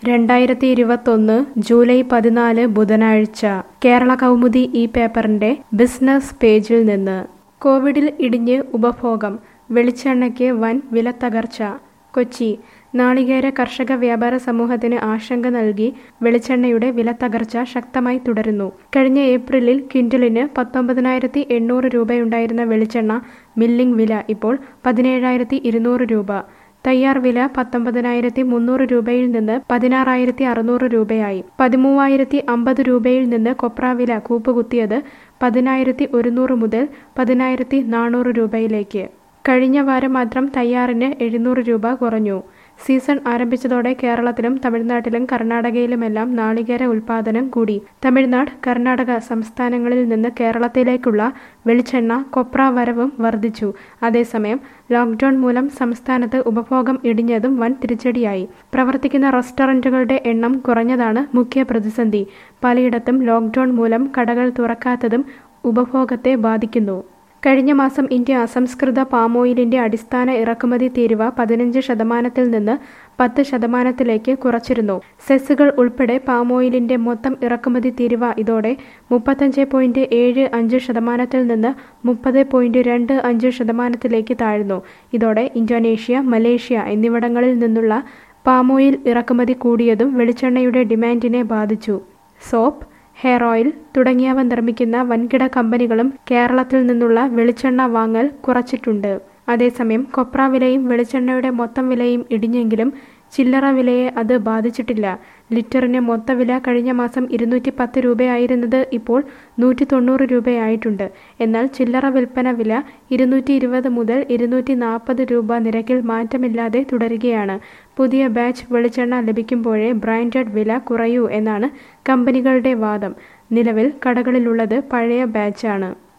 രണ്ടായിരത്തി ഇരുപത്തൊന്ന് ജൂലൈ പതിനാല് ബുധനാഴ്ച കേരള കൗമുദി ഈ പേപ്പറിന്റെ ബിസിനസ് പേജിൽ നിന്ന് കോവിഡിൽ ഇടിഞ്ഞ് ഉപഭോഗം വെളിച്ചെണ്ണയ്ക്ക് വൻ വിലത്തകർച്ച കൊച്ചി നാളികേര കർഷക വ്യാപാര സമൂഹത്തിന് ആശങ്ക നൽകി വെളിച്ചെണ്ണയുടെ വിലത്തകർച്ച ശക്തമായി തുടരുന്നു കഴിഞ്ഞ ഏപ്രിലിൽ ക്വിന്റലിന് പത്തൊമ്പതിനായിരത്തി എണ്ണൂറ് രൂപയുണ്ടായിരുന്ന വെളിച്ചെണ്ണ മില്ലിംഗ് വില ഇപ്പോൾ പതിനേഴായിരത്തി ഇരുന്നൂറ് രൂപ തയ്യാർ വില പത്തൊമ്പതിനായിരത്തി മുന്നൂറ് രൂപയിൽ നിന്ന് പതിനാറായിരത്തി അറുന്നൂറ് രൂപയായി പതിമൂവായിരത്തി അമ്പത് രൂപയിൽ നിന്ന് കൊപ്ര വില കൂപ്പുകുത്തിയത് പതിനായിരത്തി ഒരുന്നൂറ് മുതൽ പതിനായിരത്തി നാനൂറ് രൂപയിലേക്ക് കഴിഞ്ഞ വാരം മാത്രം തയ്യാറിന് എഴുന്നൂറ് രൂപ കുറഞ്ഞു സീസൺ ആരംഭിച്ചതോടെ കേരളത്തിലും തമിഴ്നാട്ടിലും കർണാടകയിലുമെല്ലാം നാളികേര ഉൽപാദനം കൂടി തമിഴ്നാട് കർണാടക സംസ്ഥാനങ്ങളിൽ നിന്ന് കേരളത്തിലേക്കുള്ള വെളിച്ചെണ്ണ കൊപ്ര വരവും വർദ്ധിച്ചു അതേസമയം ലോക്ക്ഡൌൺ മൂലം സംസ്ഥാനത്ത് ഉപഭോഗം ഇടിഞ്ഞതും വൻ തിരിച്ചടിയായി പ്രവർത്തിക്കുന്ന റെസ്റ്റോറന്റുകളുടെ എണ്ണം കുറഞ്ഞതാണ് മുഖ്യ പ്രതിസന്ധി പലയിടത്തും ലോക്ക്ഡൌൺ മൂലം കടകൾ തുറക്കാത്തതും ഉപഭോഗത്തെ ബാധിക്കുന്നു കഴിഞ്ഞ മാസം ഇന്ത്യ അസംസ്കൃത പാമോയിലിന്റെ അടിസ്ഥാന ഇറക്കുമതി തീരുവ പതിനഞ്ച് ശതമാനത്തിൽ നിന്ന് പത്ത് ശതമാനത്തിലേക്ക് കുറച്ചിരുന്നു സെസ്സുകൾ ഉൾപ്പെടെ പാമോയിലിന്റെ മൊത്തം ഇറക്കുമതി തീരുവ ഇതോടെ മുപ്പത്തഞ്ച് പോയിന്റ് ഏഴ് അഞ്ച് ശതമാനത്തിൽ നിന്ന് മുപ്പത് പോയിന്റ് രണ്ട് അഞ്ച് ശതമാനത്തിലേക്ക് താഴ്ന്നു ഇതോടെ ഇന്തോനേഷ്യ മലേഷ്യ എന്നിവിടങ്ങളിൽ നിന്നുള്ള പാമോയിൽ ഇറക്കുമതി കൂടിയതും വെളിച്ചെണ്ണയുടെ ഡിമാൻഡിനെ ബാധിച്ചു സോപ്പ് ഹെയർ ഓയിൽ തുടങ്ങിയവ നിർമ്മിക്കുന്ന വൻകിട കമ്പനികളും കേരളത്തിൽ നിന്നുള്ള വെളിച്ചെണ്ണ വാങ്ങൽ കുറച്ചിട്ടുണ്ട് അതേസമയം കൊപ്ര വിലയും വെളിച്ചെണ്ണയുടെ മൊത്തം വിലയും ഇടിഞ്ഞെങ്കിലും ചില്ലറ വിലയെ അത് ബാധിച്ചിട്ടില്ല ലിറ്ററിന് മൊത്ത വില കഴിഞ്ഞ മാസം ഇരുന്നൂറ്റി പത്ത് രൂപയായിരുന്നത് ഇപ്പോൾ നൂറ്റി തൊണ്ണൂറ് രൂപയായിട്ടുണ്ട് എന്നാൽ ചില്ലറ വിൽപ്പന വില ഇരുന്നൂറ്റി ഇരുപത് മുതൽ ഇരുന്നൂറ്റി നാൽപ്പത് രൂപ നിരക്കിൽ മാറ്റമില്ലാതെ തുടരുകയാണ് പുതിയ ബാച്ച് വെളിച്ചെണ്ണ ലഭിക്കുമ്പോഴേ ബ്രാൻഡഡ് വില കുറയൂ എന്നാണ് കമ്പനികളുടെ വാദം നിലവിൽ കടകളിലുള്ളത് പഴയ ബാച്ചാണ്